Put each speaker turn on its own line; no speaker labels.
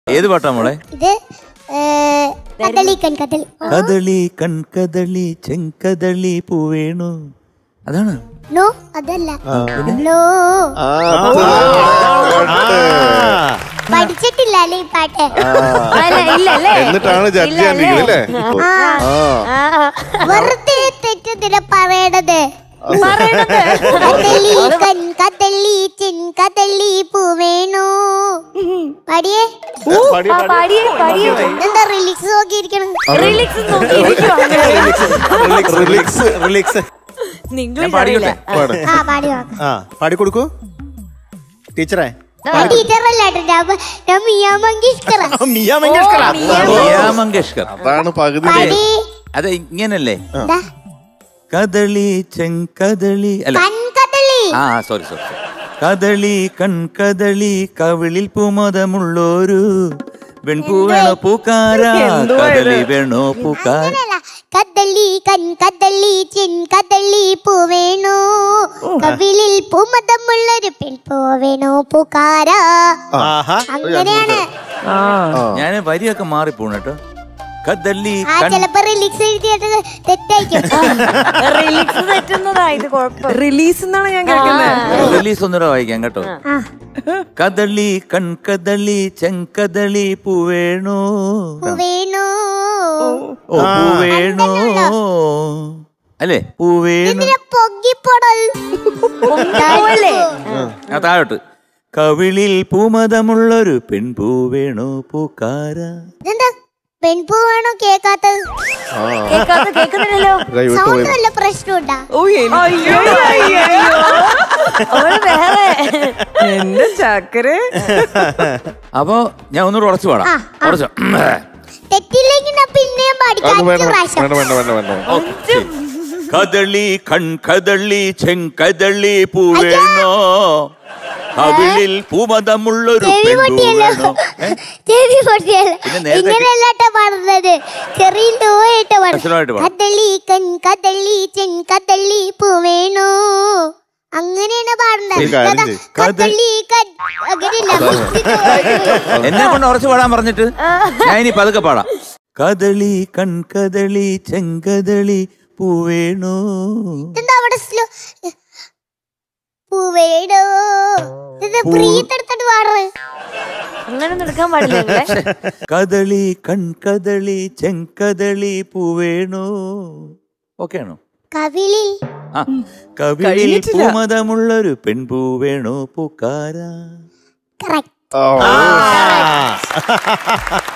ഏത് പാട്ടാ മോളെ
ഇത് ഏ, കദളിക്കൻ കദളി
കദളി കൺകദളി ചെങ്കദളി പൂവേണു അതാണ്
നോ അതല്ല നോ
ആ,
പഠിച്ചിട്ടില്ല അല്ലേ ഈ പാട്ട്
അല്ല, ഇല്ല അല്ലേ
എന്നിട്ടാണ് ജഡ്ജ്
ഇല്ല, അല്ലേ?
ചെയ്യാണ്ടിരിക്കുന്നത് അല്ലേ
ആ
ആ
വെറുതെ തെറ്റെന്തിനാ പറയണത് കദളി കൺ കദളി ചിൻ കദളി പൂവേണു പാടിയേ
പാടി,
ആ,
പാടി.
പാടിയേ പാടിയേ
എന്താ റിലീക്സ് നോക്കിയിരിക്കണം
റിലിക്സ് നോക്കിയിരിക്കുവാണ്
റിലാക്സ്
റിലാക്സ്
ഇംഗ്ലീഷ് അറിയില്ല
പാട്
ആ പാടി നോക്കാം
ആ പാടിക്കൊടുക്കൂ ടീച്ചറെ
ടീച്ചറല്ല കേട്ടോ ഞാൻ- ഞാൻ മിയാ മങ്കേഷ്കറാ
മിയ മങ്കേഷ്കറാ
മിയാ മങ്കേഷ്കർ
അതാണ് പകുതി
പാടി
അത് ഇങ്ങനല്ലേ
ദാ,
കദളി ചെങ്കദളി അല്ല
കൺ കദളി
ആ സോറി സോറി കദളി കൺകദളി കവിളിൽ പൂമതമുള്ളൊരു വെൺപൂ വേണോ പൂക്കാര കദളി വേണോ പൂക്കാര
അങ്ങനെയല്ല. കദളി കൺ കദളി ചിൻ കദളി പൂവേണു കവിളിൽ പൂമതമുള്ളൊരു പെൺ പൂവേണു പൂക്കാര
ആഹാ
അങ്ങനെയാണ്
ഞാൻ വരിയൊക്കെ മാറിപ്പോണു കേട്ടോ കദളി
ആ
കൺ
ചിലപ്പോ റിലീക്സ് എഴുതിയിട്ട് തെറ്റായിരിക്കും
റിലിക്സ് തെറ്റുന്നതാ ഇത് കുഴപ്പം
റിലീസ് എന്നാണ് ഞാൻ കേൾക്കുന്നത്
റിലീസ് ഒന്നുകൂടെ വായിക്കാം കേട്ടോ
ആ
കദളി കൺകദളി ചെങ്കദളി പൂവേണു
പൂവേണു
ഓ പൂവേണു അല്ലേ പൂവേണു
ഇതിനെ പൊങ്ങിപ്പോടൽ
പോവല്ലേ?
ആ താഴോട്ട് കവിളിൽ പൂമതമുള്ളൊരു പെൺപൂവേണോ പൂക്കാര
ഇതെന്താ പെൺപൂവാണോ കേക്കാത്തത്
കേൾക്കാത്ത കേൾക്കുന്നില്ലല്ലോ
കൈവിട്ട് പോയി
സൗണ്ട് വല്ല പ്രശ്നമുണ്ടാ
ഓ എനിക്ക്
അവള് വേറെ
എന്റെ ചക്കര്
അപ്പോ ഞാൻ ഒന്നുകൂടെ ഉറച്ചു പാടാം
ആ, ആ.
ഉറച്ചു
തെറ്റില്ലെങ്കിൽ ഞാൻ പിന്നെയും പാടിക്കാം
അത്
അഞ്ച്
വേണ്ട
പ്രാവശ്യം
വേണ്ട വേണ്ട വേണ്ട വേണ്ട
കദളി കൺകദളി ചെങ്കദളി പൂവേണോ കവിളിൽ പൂമതമുള്ളൊരു
ചെവി പൊട്ടിയല്ലോ
പെൺപൂവേണോ ഏ?
ചെവി പൊട്ടിയല്ലോ
പിന്നെ നേരത്തെ
ഇങ്ങനെയല്ലാട്ട പറഞ്ഞത് ചെറിയ ലോയായിട്ട്
കർശനമായിട്ട്
പറഞ്ഞു
പാടും.
കദളി കൺ കദളി ചെൻ കദളി പൂവേണു അങ്ങനെയാണ് പാടുന്നത്
ഒരു കാര്യം
അതാ,
ചെയ്യ്.
കദളി കൺ അങ്ങനെയല്ല
എന്നെ കൊണ്ട് ഉറച്ചു പാടാൻ പറഞ്ഞിട്ട് ഞാൻ ഇനി പതുക്കെ പാടാം കദളി കൺകദളി ചെങ്കദളി പൂവേണോ
എന്താ അവിടെ സ്ലോ പൂവേടോ ഇത് ബ്രീത്ത് എടുത്തിട്ട് പാടുന്നത്
അങ്ങനൊന്നും എടുക്കാൻ പാടില്ല നിങ്ങളെ.
കദളി കൺകദളി ചെങ്കദളി പൂവേണോ ഓക്കെ ആണോ
കവിളിൽ
ആ കവിളിൽ
കഴിഞ്ഞിട്ടില്ല.
പൂമതമുള്ളൊരു പെൺപൂവേണോ പൂക്കാര
കറക്റ്റ്
ആ,
ആ